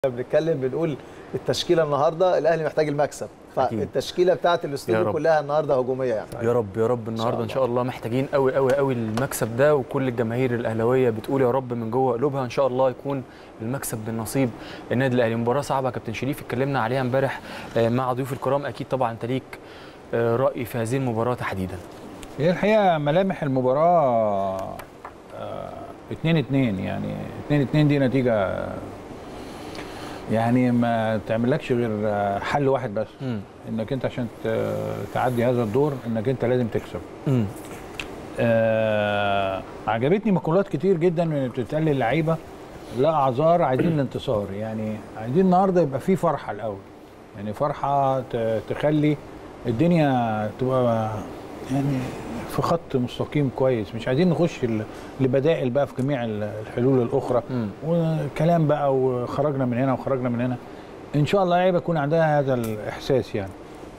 بنتكلم بنقول التشكيله النهارده الاهلي محتاج المكسب أكيد. فالتشكيله بتاعت يا الاستوديو رب. كلها النهارده هجوميه يعني يا رب يا رب النهارده ان شاء الله محتاجين قوي قوي قوي المكسب ده وكل الجماهير الاهلاويه بتقول يا رب من جوه قلوبها ان شاء الله يكون المكسب بالنصيب النادي الاهلي مباراه صعبه يا كابتن شريف اتكلمنا عليها امبارح آه، مع ضيوف الكرام اكيد طبعا انت ليك آه، راي في هذه المباراه تحديدا هي الحقيقه ملامح المباراه 2 2 يعني 2 2 دي نتيجه يعني ما تعملكش غير آه، حل واحد بس مم. انك انت عشان ت- تعدي هذا الدور انك انت لازم تكسب مم. آه عجبتني مقولات كتير جدا من اللي بتتقال للعيبه لا اعذار عايزين الانتصار يعني عايزين النهارده يبقى في فرحه الاول يعني فرحه ت- تخلي الدنيا تبقى يعني في خط مستقيم كويس مش عايزين نخش ل- لبدائل بقى في جميع ال- الحلول الاخرى مم. وكلام بقى وخرجنا من هنا وخرجنا من هنا ان شاء الله اللعيبه يكون عندها هذا الاحساس يعني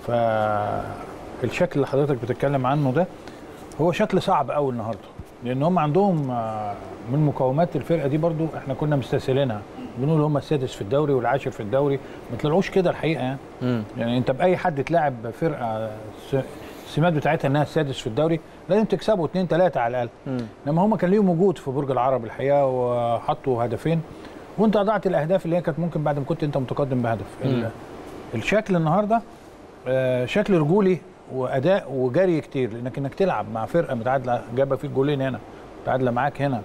فالشكل اللي حضرتك بتتكلم عنه ده هو شكل صعب قوي النهارده لان هم عندهم آه، من مقومات الفرقه دي برضو احنا كنا مستسهلينها بنقول هم السادس في الدوري والعاشر في الدوري ما طلعوش كده الحقيقه يعني مم. يعني انت باي حد تلاعب فرقه س- السمات بتاعتها انها السادس في الدوري لازم تكسبوا اثنين ثلاثه على الاقل مم. انما هم كان ليهم وجود في برج العرب الحقيقه وحطوا هدفين وانت اضعت الاهداف اللي هي كانت ممكن بعد ما كنت انت متقدم بهدف ال- الشكل النهارده آه، شكل رجولي واداء وجري كتير لانك انك تلعب مع فرقه متعادله جابه فيك جولين هنا متعادله معاك هنا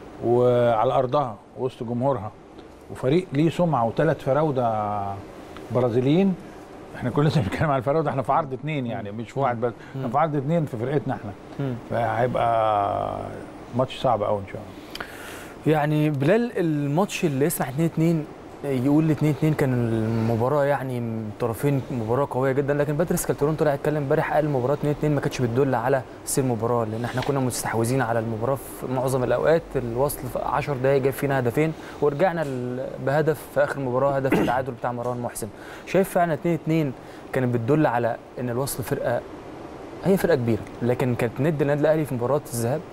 وعلى ارضها وسط جمهورها وفريق ليه سمعه وثلاث فراوده برازيليين احنا كنا لسه بنتكلم على الفراوده احنا في عرض اثنين يعني مش في واحد بس احنا في عرض اثنين في فرقتنا احنا مم. فهيبقى ماتش صعب قوي ان شاء الله يعني بلال الماتش اللي يسمح 2 2 يقول 2 2 كان المباراه يعني من طرفين مباراه قويه جدا لكن باتريس كالترون طلع اتكلم امبارح قال المباراه 2 2 ما كانتش بتدل على سير المباراه لان احنا كنا مستحوذين على المباراه في معظم الاوقات الوصل في 10 دقائق جاب فينا هدفين ورجعنا ل- بهدف في اخر المباراه هدف التعادل بتاع مروان محسن شايف فعلا 2 2 كانت بتدل على ان الوصل فرقه هي فرقه كبيره لكن كانت ند النادي الاهلي في مباراه الذهاب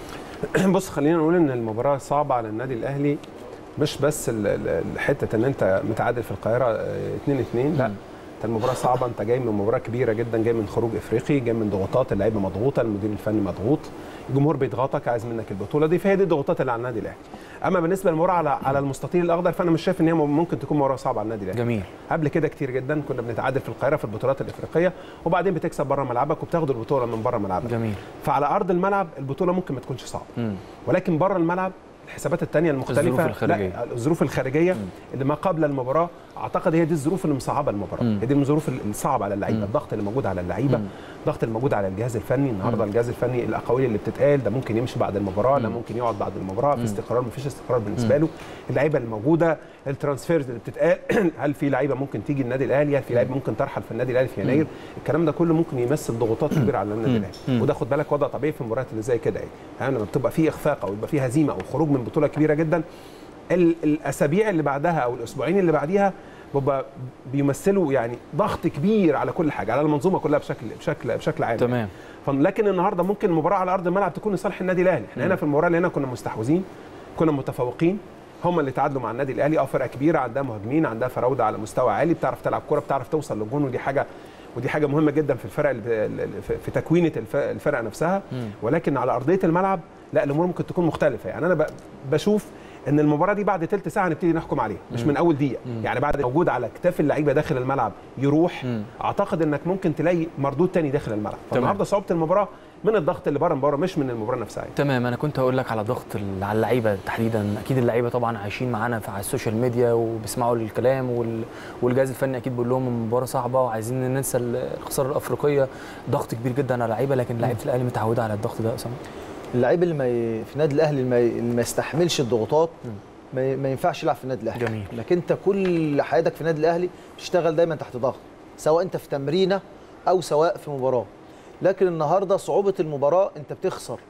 بص خلينا نقول ان المباراه صعبه على النادي الاهلي مش بس ال- ال- الحته ان انت متعادل في القاهره 2 2 لا مم. انت المباراه صعبه انت جاي من مباراه كبيره جدا جاي من خروج افريقي جاي من ضغوطات اللعيبه مضغوطه المدير الفني مضغوط الجمهور بيضغطك عايز منك البطوله دي فهي دي الضغوطات اللي على النادي الاهلي اما بالنسبه للمباراه على على المستطيل الاخضر فانا مش شايف ان هي ممكن تكون مباراه صعبه على النادي الاهلي جميل قبل كده كتير جدا كنا بنتعادل في القاهره في البطولات الافريقيه وبعدين بتكسب بره ملعبك وبتاخد البطوله من بره ملعبك جميل فعلى ارض الملعب البطوله ممكن ما تكونش صعبه مم. ولكن بره الملعب الحسابات الثانيه المختلفه الظروف الخارجية. لا الظروف الخارجيه اللي ما قبل المباراه اعتقد هي دي الظروف اللي مصعبه المباراه مم. هي دي الظروف الصعبه على اللعيبه مم. الضغط اللي موجود على اللعيبه مم. الضغط اللي موجود على الجهاز الفني النهارده مم. الجهاز الفني الاقاويل اللي بتتقال ده ممكن يمشي بعد المباراه ده مم. ممكن يقعد بعد المباراه في مم. استقرار مفيش استقرار بالنسبه له اللعيبه الموجوده الترانسفيرز اللي بتتقال هل في لعيبه ممكن تيجي النادي الاهلي هل في لعيبه ممكن ترحل في النادي الاهلي في يناير الكلام ده كله ممكن يمثل ضغوطات كبيره على النادي مم. الاهلي مم. وده خد بالك وضع طبيعي في المباريات اللي زي كده يعني يعني لما بتبقى في اخفاق او يبقى في هزيمه او خروج من بطوله كبيره جدا ال- الاسابيع اللي بعدها او الاسبوعين اللي بعديها بيبقى بيمثلوا يعني ضغط كبير على كل حاجه على المنظومه كلها بشكل بشكل بشكل عام تمام ف- لكن النهارده ممكن المباراه على ارض الملعب تكون لصالح النادي الاهلي احنا هنا في المباراه اللي هنا كنا مستحوذين كنا متفوقين هم اللي تعادلوا مع النادي الاهلي اه فرقه كبيره عندها مهاجمين عندها فراوده على مستوى عالي بتعرف تلعب كوره بتعرف توصل للجون ودي حاجه ودي حاجه مهمه جدا في الفرق اللي ب- في- في تكوينه الف- الفرقه نفسها مم. ولكن على ارضيه الملعب لا الامور ممكن تكون مختلفه يعني انا ب- بشوف ان المباراه دي بعد ثلث ساعه نبتدي نحكم عليها مش من اول دقيقه يعني بعد موجود على كتاف اللعيبه داخل الملعب يروح مم. اعتقد انك ممكن تلاقي مردود تاني داخل الملعب فالنهارده صعوبه المباراه من الضغط اللي بره المباراه مش من المباراه نفسها يعني. تمام انا كنت هقول لك على ضغط ال- على اللعيبه تحديدا اكيد اللعيبه طبعا عايشين معانا في على السوشيال ميديا وبيسمعوا الكلام وال... والجهاز الفني اكيد بيقول لهم المباراه صعبه وعايزين ننسى الخساره الافريقيه ضغط كبير جدا على اللعيبه لكن لعيبه الاهلي متعوده على الضغط ده يا اسامه اللعيب اللي ما ي... في النادي الاهلي اللي ما, ي... اللي ما يستحملش الضغوطات ما, ي... ما ينفعش يلعب في النادي الاهلي جميل. انك انت كل حياتك في النادي الاهلي بتشتغل دايما تحت ضغط سواء انت في تمرينه او سواء في مباراه لكن النهارده صعوبه المباراه انت بتخسر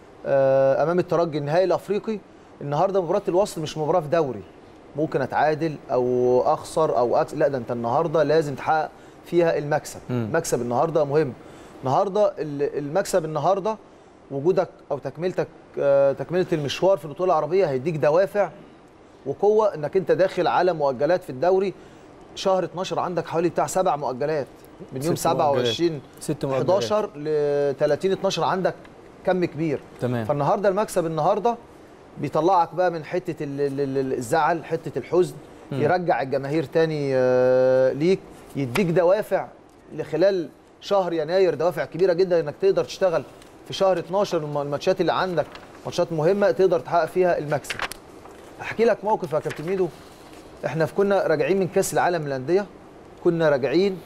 آه، امام الترجي النهائي الافريقي النهارده مباراه الوصل مش مباراه في دوري ممكن اتعادل او اخسر او أكس... لا ده انت النهارده لازم تحقق فيها المكسب مم. مكسب النهارده مهم النهارده ال- المكسب النهارده وجودك او تكملتك آه، تكمله المشوار في البطوله العربيه هيديك دوافع وقوه انك انت داخل على مؤجلات في الدوري شهر 12 عندك حوالي بتاع سبع مؤجلات من يوم ست مؤجلات. 27 ست مؤجلات 11 ل 30 12 عندك كم كبير تمام فالنهارده المكسب النهارده بيطلعك بقى من حته ال- ال- ال- الزعل حته الحزن مم. يرجع الجماهير تاني آه، ليك يديك دوافع لخلال شهر يناير دوافع كبيره جدا انك تقدر تشتغل في شهر 12 الم- الماتشات اللي عندك ماتشات مهمه تقدر تحقق فيها المكسب احكي لك موقف يا كابتن ميدو احنا في كنا راجعين من كاس العالم للانديه كنا راجعين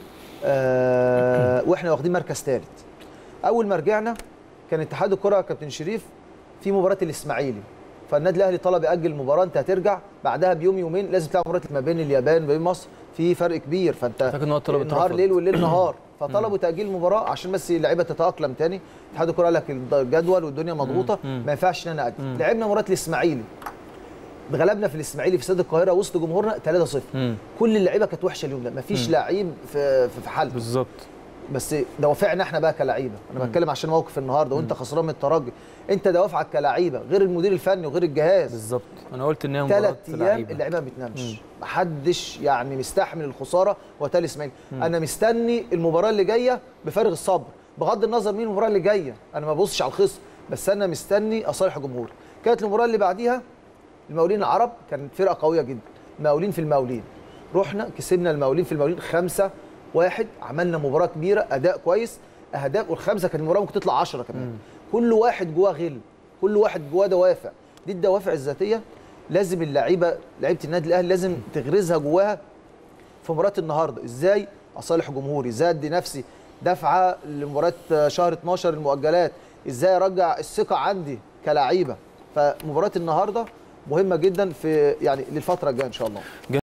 آه واحنا واخدين مركز ثالث اول ما رجعنا كان اتحاد الكره يا كابتن شريف في مباراه الاسماعيلي فالنادي الاهلي طلب ياجل المباراه انت هترجع بعدها بيوم يومين لازم تلعب مباراه ما بين اليابان وبين مصر في فرق كبير فانت فاكر ان هو طلب النهار اترفض. ليل والليل نهار فطلبوا تاجيل المباراه عشان بس اللعيبه تتاقلم تاني اتحاد الكره قال لك الجدول والدنيا مضغوطه مم. ما ينفعش ان انا اجل مم. لعبنا مباراه الاسماعيلي اتغلبنا في الاسماعيلي في استاد القاهره وسط جمهورنا 3-0 مم. كل اللعيبه كانت وحشه اليوم ده مفيش مم. لعيب في في في حالته بالظبط بس دوافعنا احنا بقى كلعيبه انا بتكلم عشان موقف النهارده وانت خسران من الترجي انت دوافعك كلعيبه غير المدير الفني وغير الجهاز بالظبط انا قلت ان هي مباراه ثلاث ايام لعيبة. اللعيبه ما بتنامش مم. محدش يعني مستحمل الخساره وتالي اسماعيلي انا مستني المباراه اللي جايه بفارغ الصبر بغض النظر مين المباراه اللي جايه انا ما ببصش على الخصم بس انا مستني اصالح جمهوري كانت المباراه اللي بعديها المقاولين العرب كانت فرقه قويه جدا مقاولين في المقاولين رحنا كسبنا المقاولين في المقاولين خمسة واحد عملنا مباراه كبيره اداء كويس اهداف والخمسه كانت المباراه ممكن تطلع 10 كمان مم. كل واحد جواه غل كل واحد جواه دوافع دي الدوافع الذاتيه لازم اللعيبه لعيبه النادي الاهلي لازم تغرزها جواها في مباراه النهارده ازاي اصالح جمهوري ازاي ادي نفسي دفعه لمباراه شهر 12 المؤجلات ازاي ارجع الثقه عندي كلعيبه فمباراه النهارده مهمه جدا في يعني للفتره الجايه ان شاء الله